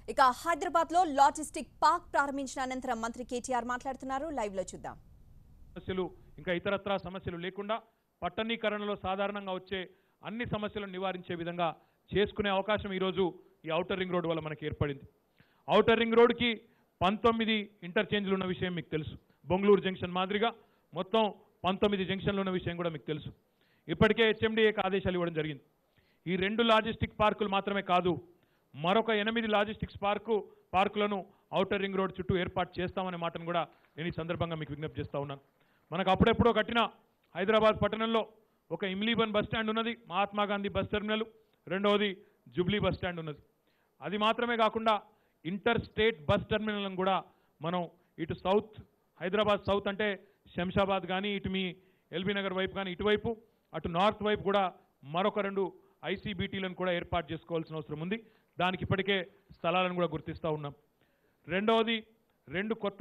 ఇక హైదరాబాద్ లో logistic park ప్రారంభించిన అనంతరం మంత్రి కేటీఆర్ మాట్లాడుతున్నారు లైవ్ లో చూద్దాం సమస్యలు ఇంకా ఇతరత్రా సమస్యలు లేకుండా పట్టణీకరణలో సాధారణంగా వచ్చే అన్ని సమస్యలను నివారించే విధంగా చేసుకునే అవకాశం ఈరోజు ఈ ఔటర్ రింగ్ రోడ్ వల్ల మనకి ఏర్పడింది ఔటర్ రింగ్ రోడ్కి పంతొమ్మిది ఇంటర్చేంజ్లు ఉన్న విషయం మీకు తెలుసు బొంగళూరు జంక్షన్ మాదిరిగా మొత్తం పంతొమ్మిది జంక్షన్లు ఉన్న విషయం కూడా మీకు తెలుసు ఇప్పటికే హెచ్ఎండిఏకి ఆదేశాలు ఇవ్వడం జరిగింది ఈ రెండు లాజిస్టిక్ పార్కులు మాత్రమే కాదు మరొక ఎనిమిది లాజిస్టిక్స్ పార్కు పార్కులను ఔటర్ రింగ్ రోడ్ చుట్టూ ఏర్పాటు చేస్తామనే మాటను కూడా నేను ఈ సందర్భంగా మీకు విజ్ఞప్తి చేస్తా ఉన్నాను మనకు అప్పుడెప్పుడో కట్టిన హైదరాబాద్ పట్టణంలో ఒక ఇమ్లీబన్ బస్ స్టాండ్ ఉన్నది మహాత్మా గాంధీ బస్ టెర్మినల్ రెండవది జుబ్లీ బస్ స్టాండ్ ఉన్నది అది మాత్రమే కాకుండా ఇంటర్ స్టేట్ బస్ టెర్మినల్ను కూడా మనం ఇటు సౌత్ హైదరాబాద్ సౌత్ అంటే శంషాబాద్ కానీ ఇటు మీ ఎల్బీ నగర్ వైపు కానీ ఇటువైపు అటు నార్త్ వైపు కూడా మరొక రెండు ఐసీబీటీలను కూడా ఏర్పాటు చేసుకోవాల్సిన అవసరం ఉంది దానికి ఇప్పటికే స్థలాలను కూడా గుర్తిస్తూ ఉన్నాం రెండవది రెండు కొత్త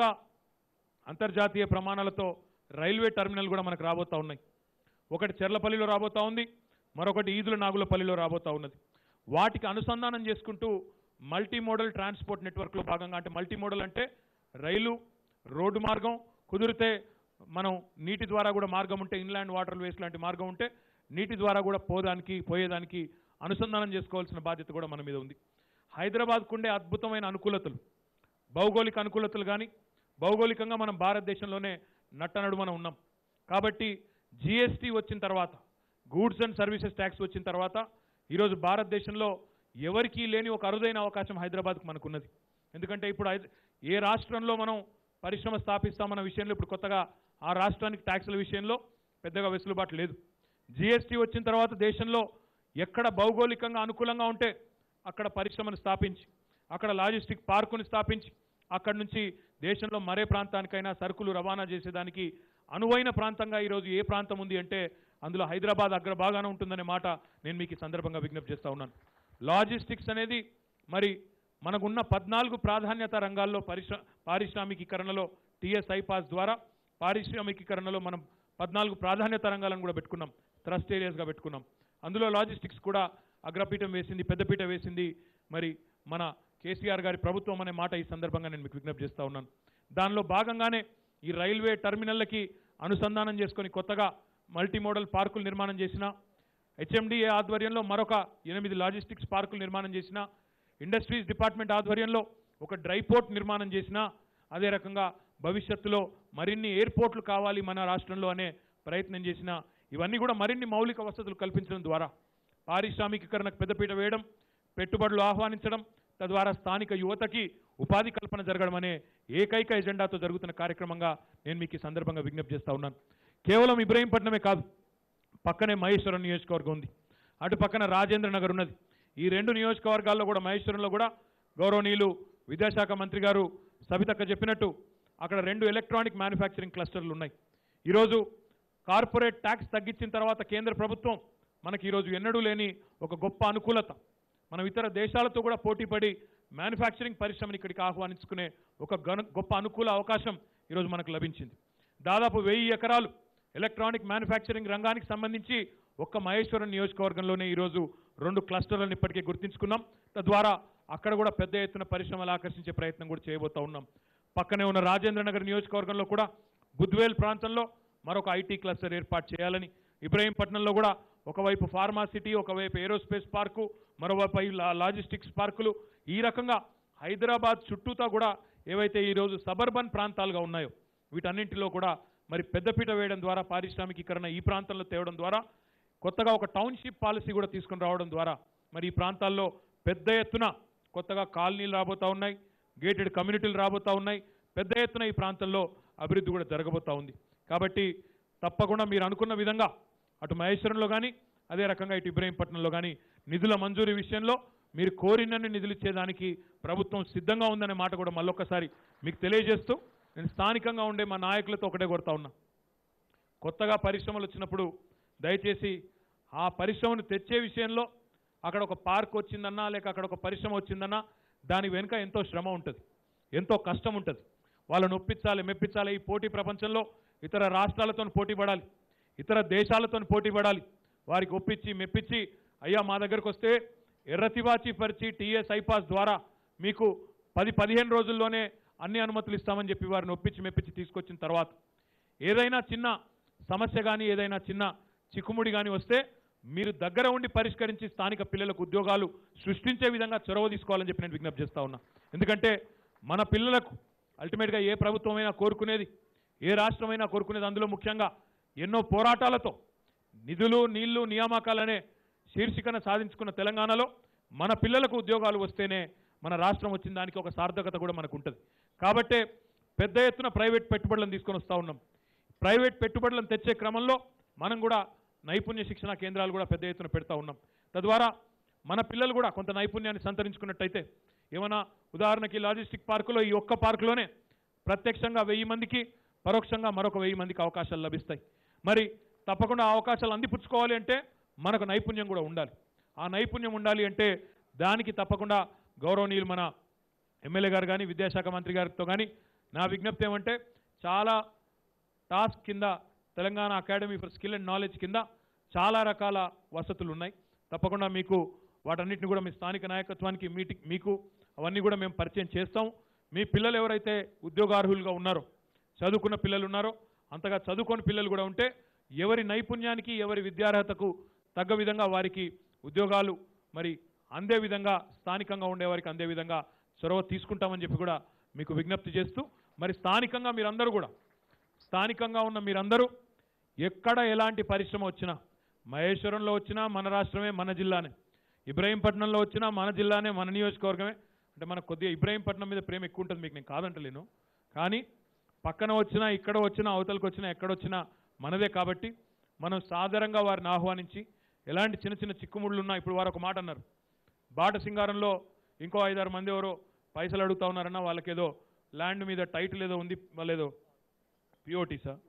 అంతర్జాతీయ ప్రమాణాలతో రైల్వే టెర్మినల్ కూడా మనకు రాబోతా ఉన్నాయి ఒకటి చెర్లపల్లిలో రాబోతా ఉంది మరొకటి ఈదుల నాగులపల్లిలో రాబోతా ఉన్నది వాటికి అనుసంధానం చేసుకుంటూ మల్టీ మోడల్ ట్రాన్స్పోర్ట్ నెట్వర్క్లో భాగంగా అంటే మల్టీ మోడల్ అంటే రైలు రోడ్డు మార్గం కుదిరితే మనం నీటి ద్వారా కూడా మార్గం ఉంటే ఇన్లాండ్ వాటర్ వేస్ లాంటి మార్గం ఉంటే నీటి ద్వారా కూడా పోదానికి పోయేదానికి అనుసంధానం చేసుకోవాల్సిన బాధ్యత కూడా మన మీద ఉంది హైదరాబాద్కు ఉండే అద్భుతమైన అనుకూలతలు భౌగోళిక అనుకూలతలు కానీ భౌగోళికంగా మనం భారతదేశంలోనే నట్టనడుమన ఉన్నాం కాబట్టి జిఎస్టీ వచ్చిన తర్వాత గూడ్స్ అండ్ సర్వీసెస్ ట్యాక్స్ వచ్చిన తర్వాత ఈరోజు భారతదేశంలో ఎవరికీ లేని ఒక అరుదైన అవకాశం హైదరాబాద్కు మనకున్నది ఎందుకంటే ఇప్పుడు హైద- ఏ రాష్ట్రంలో మనం పరిశ్రమ స్థాపిస్తామన్న విషయంలో ఇప్పుడు కొత్తగా ఆ రాష్ట్రానికి ట్యాక్సుల విషయంలో పెద్దగా వెసులుబాటు లేదు జిఎస్టీ వచ్చిన తర్వాత దేశంలో ఎక్కడ భౌగోళికంగా అనుకూలంగా ఉంటే అక్కడ పరిశ్రమను స్థాపించి అక్కడ లాజిస్టిక్ పార్కుని స్థాపించి అక్కడి నుంచి దేశంలో మరే ప్రాంతానికైనా సరుకులు రవాణా చేసేదానికి అనువైన ప్రాంతంగా ఈరోజు ఏ ప్రాంతం ఉంది అంటే అందులో హైదరాబాద్ అగ్రభాగాన ఉంటుందనే మాట నేను మీకు ఈ సందర్భంగా విజ్ఞప్తి చేస్తా ఉన్నాను లాజిస్టిక్స్ అనేది మరి మనకున్న పద్నాలుగు ప్రాధాన్యత రంగాల్లో పరిశ్ర పారిశ్రామికీకరణలో టీఎస్ ఐపాస్ ద్వారా పారిశ్రామికీకరణలో మనం పద్నాలుగు ప్రాధాన్యత రంగాలను కూడా పెట్టుకున్నాం థ్రస్ట్ ఏరియాస్గా పెట్టుకున్నాం అందులో లాజిస్టిక్స్ కూడా అగ్రపీఠం వేసింది పెద్దపీట వేసింది మరి మన కేసీఆర్ గారి ప్రభుత్వం అనే మాట ఈ సందర్భంగా నేను మీకు విజ్ఞప్తి చేస్తా ఉన్నాను దానిలో భాగంగానే ఈ రైల్వే టెర్మినల్లకి అనుసంధానం చేసుకొని కొత్తగా మల్టీ మోడల్ పార్కులు నిర్మాణం చేసిన హెచ్ఎండిఏ ఆధ్వర్యంలో మరొక ఎనిమిది లాజిస్టిక్స్ పార్కులు నిర్మాణం చేసిన ఇండస్ట్రీస్ డిపార్ట్మెంట్ ఆధ్వర్యంలో ఒక డ్రై పోర్ట్ నిర్మాణం చేసిన అదే రకంగా భవిష్యత్తులో మరిన్ని ఎయిర్పోర్ట్లు కావాలి మన రాష్ట్రంలో అనే ప్రయత్నం చేసిన ఇవన్నీ కూడా మరిన్ని మౌలిక వసతులు కల్పించడం ద్వారా పారిశ్రామికీకరణకు పెద్దపీట వేయడం పెట్టుబడులు ఆహ్వానించడం తద్వారా స్థానిక యువతకి ఉపాధి కల్పన జరగడం అనే ఏకైక ఎజెండాతో జరుగుతున్న కార్యక్రమంగా నేను మీకు ఈ సందర్భంగా విజ్ఞప్తి చేస్తా ఉన్నాను కేవలం ఇబ్రహీంపట్నమే కాదు పక్కనే మహేశ్వరం నియోజకవర్గం ఉంది అటు పక్కన రాజేంద్ర నగర్ ఉన్నది ఈ రెండు నియోజకవర్గాల్లో కూడా మహేశ్వరంలో కూడా గౌరవనీయులు విద్యాశాఖ మంత్రి గారు సబితక్క చెప్పినట్టు అక్కడ రెండు ఎలక్ట్రానిక్ మ్యానుఫ్యాక్చరింగ్ క్లస్టర్లు ఉన్నాయి ఈరోజు కార్పొరేట్ ట్యాక్స్ తగ్గించిన తర్వాత కేంద్ర ప్రభుత్వం మనకి ఈరోజు ఎన్నడూ లేని ఒక గొప్ప అనుకూలత మనం ఇతర దేశాలతో కూడా పోటీపడి మ్యానుఫ్యాక్చరింగ్ పరిశ్రమని ఇక్కడికి ఆహ్వానించుకునే ఒక గను గొప్ప అనుకూల అవకాశం ఈరోజు మనకు లభించింది దాదాపు వెయ్యి ఎకరాలు ఎలక్ట్రానిక్ మ్యానుఫ్యాక్చరింగ్ రంగానికి సంబంధించి ఒక్క మహేశ్వరం నియోజకవర్గంలోనే ఈరోజు రెండు క్లస్టర్లను ఇప్పటికే గుర్తించుకున్నాం తద్వారా అక్కడ కూడా పెద్ద ఎత్తున పరిశ్రమలు ఆకర్షించే ప్రయత్నం కూడా చేయబోతా ఉన్నాం పక్కనే ఉన్న రాజేంద్ర నగర్ నియోజకవర్గంలో కూడా బుద్వేల్ ప్రాంతంలో మరొక ఐటీ క్లస్టర్ ఏర్పాటు చేయాలని ఇబ్రహీంపట్నంలో కూడా ఒకవైపు ఫార్మా సిటీ ఒకవైపు ఏరోస్పేస్ పార్కు మరోవైపు ఈ లా- లాజిస్టిక్స్ పార్కులు ఈ రకంగా హైదరాబాద్ చుట్టూతా కూడా ఏవైతే ఈరోజు సబర్బన్ ప్రాంతాలుగా ఉన్నాయో వీటన్నింటిలో కూడా మరి పెద్దపీట వేయడం ద్వారా పారిశ్రామికీకరణ ఈ ప్రాంతంలో తేవడం ద్వారా కొత్తగా ఒక టౌన్షిప్ పాలసీ కూడా తీసుకొని రావడం ద్వారా మరి ఈ ప్రాంతాల్లో పెద్ద ఎత్తున కొత్తగా కాలనీలు రాబోతా ఉన్నాయి గేటెడ్ కమ్యూనిటీలు రాబోతా ఉన్నాయి పెద్ద ఎత్తున ఈ ప్రాంతంలో అభివృద్ధి కూడా జరగబోతా ఉంది కాబట్టి తప్పకుండా మీరు అనుకున్న విధంగా అటు మహేశ్వరంలో కానీ అదే రకంగా ఇటు ఇబ్రహీంపట్నంలో కానీ నిధుల మంజూరీ విషయంలో మీరు కోరినన్ని నిధులు ఇచ్చేదానికి ప్రభుత్వం సిద్ధంగా ఉందనే మాట కూడా మళ్ళొక్కసారి మీకు తెలియజేస్తూ నేను స్థానికంగా ఉండే మా నాయకులతో ఒకటే కొడతా ఉన్నా కొత్తగా పరిశ్రమలు వచ్చినప్పుడు దయచేసి ఆ పరిశ్రమను తెచ్చే విషయంలో అక్కడ ఒక పార్క్ వచ్చిందన్నా లేక అక్కడ ఒక పరిశ్రమ వచ్చిందన్నా దాని వెనుక ఎంతో శ్రమ ఉంటుంది ఎంతో కష్టం ఉంటుంది వాళ్ళని ఒప్పించాలి మెప్పించాలి ఈ పోటీ ప్రపంచంలో ఇతర రాష్ట్రాలతో పోటీ పడాలి ఇతర దేశాలతో పోటీ పడాలి వారికి ఒప్పించి మెప్పించి అయ్యా మా దగ్గరకు వస్తే ఎర్రతివాచి పరిచి టీఎస్ ఐపాస్ ద్వారా మీకు పది పదిహేను రోజుల్లోనే అన్ని అనుమతులు ఇస్తామని చెప్పి వారిని ఒప్పించి మెప్పించి తీసుకొచ్చిన తర్వాత ఏదైనా చిన్న సమస్య కానీ ఏదైనా చిన్న చిక్కుముడి కానీ వస్తే మీరు దగ్గర ఉండి పరిష్కరించి స్థానిక పిల్లలకు ఉద్యోగాలు సృష్టించే విధంగా చొరవ తీసుకోవాలని చెప్పి నేను విజ్ఞప్తి చేస్తా ఉన్నా ఎందుకంటే మన పిల్లలకు అల్టిమేట్గా ఏ ప్రభుత్వమైనా కోరుకునేది ఏ రాష్ట్రమైనా కోరుకునేది అందులో ముఖ్యంగా ఎన్నో పోరాటాలతో నిధులు నీళ్లు నియామకాలనే శీర్షికన సాధించుకున్న తెలంగాణలో మన పిల్లలకు ఉద్యోగాలు వస్తేనే మన రాష్ట్రం వచ్చిన దానికి ఒక సార్థకత కూడా మనకు ఉంటుంది కాబట్టే పెద్ద ఎత్తున ప్రైవేట్ పెట్టుబడులను తీసుకొని వస్తూ ఉన్నాం ప్రైవేట్ పెట్టుబడులను తెచ్చే క్రమంలో మనం కూడా నైపుణ్య శిక్షణ కేంద్రాలు కూడా పెద్ద ఎత్తున పెడతా ఉన్నాం తద్వారా మన పిల్లలు కూడా కొంత నైపుణ్యాన్ని సంతరించుకున్నట్టయితే ఏమైనా ఉదాహరణకి లాజిస్టిక్ పార్కులో ఈ ఒక్క పార్కులోనే ప్రత్యక్షంగా వెయ్యి మందికి పరోక్షంగా మరొక వెయ్యి మందికి అవకాశాలు లభిస్తాయి మరి తప్పకుండా ఆ అవకాశాలు అందిపుచ్చుకోవాలి అంటే మనకు నైపుణ్యం కూడా ఉండాలి ఆ నైపుణ్యం ఉండాలి అంటే దానికి తప్పకుండా గౌరవనీయులు మన ఎమ్మెల్యే గారు కానీ విద్యాశాఖ మంత్రి గారితో కానీ నా విజ్ఞప్తి ఏమంటే చాలా టాస్క్ కింద Telangana academy for skill and knowledge కింద చాలా రకాల వసతులు ఉన్నాయి తప్పకుండా మీకు వాటన్నిటిని కూడా మీ స్థానిక నాయకత్వానికి మీటింగ్ మీకు అవన్నీ కూడా మేము పరిచయం చేస్తాం మీ పిల్లలు ఎవరైతే ఉద్యోగార్హులుగా ఉన్నారో చదువుకున్న పిల్లలు ఉన్నారో అంతగా చదువుకొని పిల్లలు కూడా ఉంటే ఎవరి నైపుణ్యానికి ఎవరి విద్యార్హతకు తగ్గ విధంగా వారికి ఉద్యోగాలు మరి అందే విధంగా స్థానికంగా ఉండేవారికి అందే విధంగా చొరవ తీసుకుంటామని చెప్పి కూడా మీకు విజ్ఞప్తి చేస్తూ మరి స్థానికంగా మీరందరూ కూడా స్థానికంగా ఉన్న మీరందరూ ఎక్కడ ఎలాంటి పరిశ్రమ వచ్చినా మహేశ్వరంలో వచ్చినా మన రాష్ట్రమే మన జిల్లానే ఇబ్రహీంపట్నంలో వచ్చినా మన జిల్లానే మన నియోజకవర్గమే అంటే మనకు కొద్దిగా ఇబ్రహీంపట్నం మీద ప్రేమ ఎక్కువ ఉంటుంది మీకు నేను కాదంటలేను కానీ పక్కన వచ్చినా ఇక్కడ వచ్చినా అవతలకు వచ్చినా ఎక్కడొచ్చినా మనదే కాబట్టి మనం సాధారణంగా వారిని ఆహ్వానించి ఎలాంటి చిన్న చిన్న చిక్కుముళ్ళు ఉన్నా ఇప్పుడు వారు ఒక మాట అన్నారు బాట సింగారంలో ఇంకో ఐదారు మంది ఎవరో పైసలు అడుగుతా ఉన్నారన్న వాళ్ళకేదో ల్యాండ్ మీద టైటిల్ ఏదో ఉంది వాళ్ళేదో పిఓటీ సార్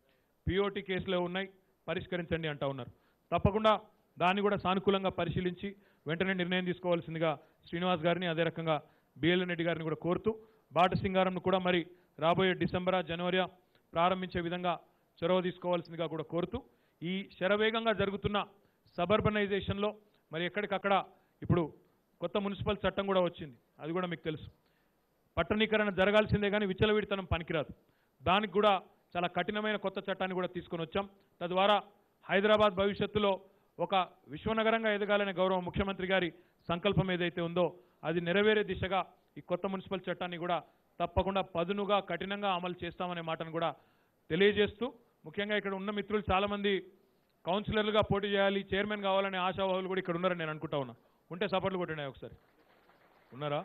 పిఓటీ కేసులో ఉన్నాయి పరిష్కరించండి అంటా ఉన్నారు తప్పకుండా దాన్ని కూడా సానుకూలంగా పరిశీలించి వెంటనే నిర్ణయం తీసుకోవాల్సిందిగా శ్రీనివాస్ గారిని అదే రకంగా బిఎల్ఎన్ రెడ్డి గారిని కూడా కోరుతూ బాట సింగారంను కూడా మరి రాబోయే డిసెంబరా జనవరి ప్రారంభించే విధంగా చొరవ తీసుకోవాల్సిందిగా కూడా కోరుతూ ఈ శరవేగంగా జరుగుతున్న సబర్బనైజేషన్లో మరి ఎక్కడికక్కడ ఇప్పుడు కొత్త మున్సిపల్ చట్టం కూడా వచ్చింది అది కూడా మీకు తెలుసు పట్టణీకరణ జరగాల్సిందే కానీ విచ్చలవిడితనం పనికిరాదు దానికి కూడా చాలా కఠినమైన కొత్త చట్టాన్ని కూడా తీసుకొని వచ్చాం తద్వారా హైదరాబాద్ భవిష్యత్తులో ఒక విశ్వనగరంగా ఎదగాలనే గౌరవ ముఖ్యమంత్రి గారి సంకల్పం ఏదైతే ఉందో అది నెరవేరే దిశగా ఈ కొత్త మున్సిపల్ చట్టాన్ని కూడా తప్పకుండా పదునుగా కఠినంగా అమలు చేస్తామనే మాటను కూడా తెలియజేస్తూ ముఖ్యంగా ఇక్కడ ఉన్న మిత్రులు చాలామంది కౌన్సిలర్లుగా పోటీ చేయాలి చైర్మన్ కావాలనే ఆశావాహులు కూడా ఇక్కడ ఉన్నారని నేను అనుకుంటా ఉన్నా ఉంటే సపోర్ట్లు కొట్టండి ఒకసారి ఉన్నారా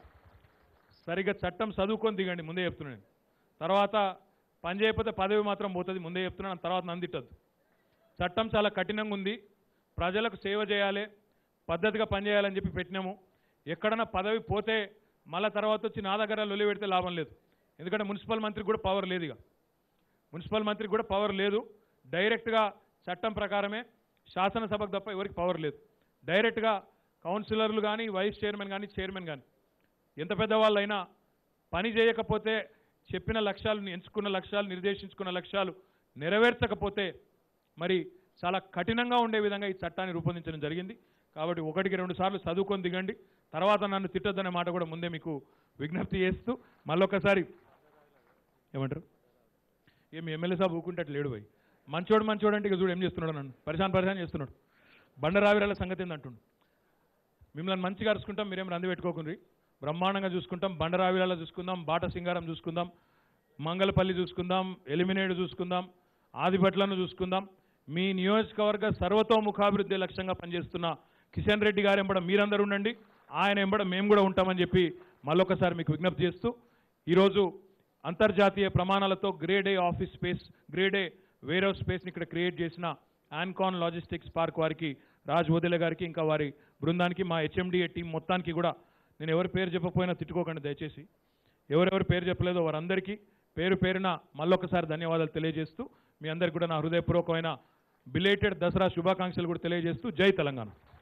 సరిగ్గా చట్టం చదువుకొని దిగండి ముందే చెప్తున్నాను నేను. తర్వాత పని చేయకపోతే పదవి మాత్రం పోతుంది ముందే చెప్తున్నాను తర్వాత నందిట్టద్దు చట్టం చాలా కఠినంగా ఉంది ప్రజలకు సేవ చేయాలి పద్ధతిగా పనిచేయాలని చెప్పి పెట్టినాము ఎక్కడన్నా పదవి పోతే మళ్ళా తర్వాత వచ్చి నా దగ్గర లొలి పెడితే లాభం లేదు ఎందుకంటే మున్సిపల్ మంత్రికి కూడా పవర్ లేదు ఇక మున్సిపల్ మంత్రికి కూడా పవర్ లేదు డైరెక్ట్గా చట్టం ప్రకారమే శాసనసభకు తప్ప ఎవరికి పవర్ లేదు డైరెక్ట్గా కౌన్సిలర్లు కానీ వైస్ చైర్మన్ కానీ చైర్మన్ కానీ ఎంత పెద్దవాళ్ళైనా పని చేయకపోతే చెప్పిన లక్ష్యాలు ఎంచుకున్న లక్ష్యాలు నిర్దేశించుకున్న లక్ష్యాలు నెరవేర్చకపోతే మరి చాలా కఠినంగా ఉండే విధంగా ఈ చట్టాన్ని రూపొందించడం జరిగింది కాబట్టి ఒకటికి రెండు సార్లు చదువుకొని దిగండి తర్వాత నన్ను తిట్టొద్దనే మాట కూడా ముందే మీకు విజ్ఞప్తి చేస్తూ మళ్ళొకసారి ఏమంటారు ఏమి ఎమ్మెల్యే సాబ్ ఊకుంటే లేడు పోయి మంచోడు మంచోడు అంటే ఇక చూడు ఏం చేస్తున్నాడు నన్ను పరిశాన్ పరిశాన్ చేస్తున్నాడు బండరావిరాల సంగతి ఏందంటుండు మిమ్మల్ని మంచిగా అరుచుకుంటాం మీరేం రంది పెట్టుకోకుండ్రి బ్రహ్మాండంగా చూసుకుంటాం బండరావిరాల చూసుకుందాం బాట సింగారం చూసుకుందాం మంగళపల్లి చూసుకుందాం ఎలిమినేట్ చూసుకుందాం ఆదిపట్లను చూసుకుందాం మీ నియోజకవర్గ సర్వతోముఖాభివృద్ధి లక్ష్యంగా పనిచేస్తున్న కిషన్ రెడ్డి గారు ఎంబడ మీరందరూ ఉండండి ఆయన ఎంబడ మేము కూడా ఉంటామని చెప్పి మళ్ళొకసారి మీకు విజ్ఞప్తి చేస్తూ ఈరోజు అంతర్జాతీయ ప్రమాణాలతో grade A office space grade A warehouse స్పేస్ని ఇక్కడ క్రియేట్ చేసిన ఆన్కాన్ లాజిస్టిక్స్ పార్క్ వారికి రాజ్ వదిలే గారికి ఇంకా వారి బృందానికి మా హెచ్ఎండిఏ టీం మొత్తానికి కూడా నేను ఎవరి పేరు చెప్పకపోయినా తిట్టుకోకండి దయచేసి ఎవరెవరు పేరు చెప్పలేదో వారందరికీ పేరు పేరున మళ్ళొకసారి ధన్యవాదాలు తెలియజేస్తూ మీ అందరికీ కూడా నా హృదయపూర్వకమైన బిలేటెడ్ దసరా శుభాకాంక్షలు కూడా తెలియజేస్తూ జై తెలంగాణ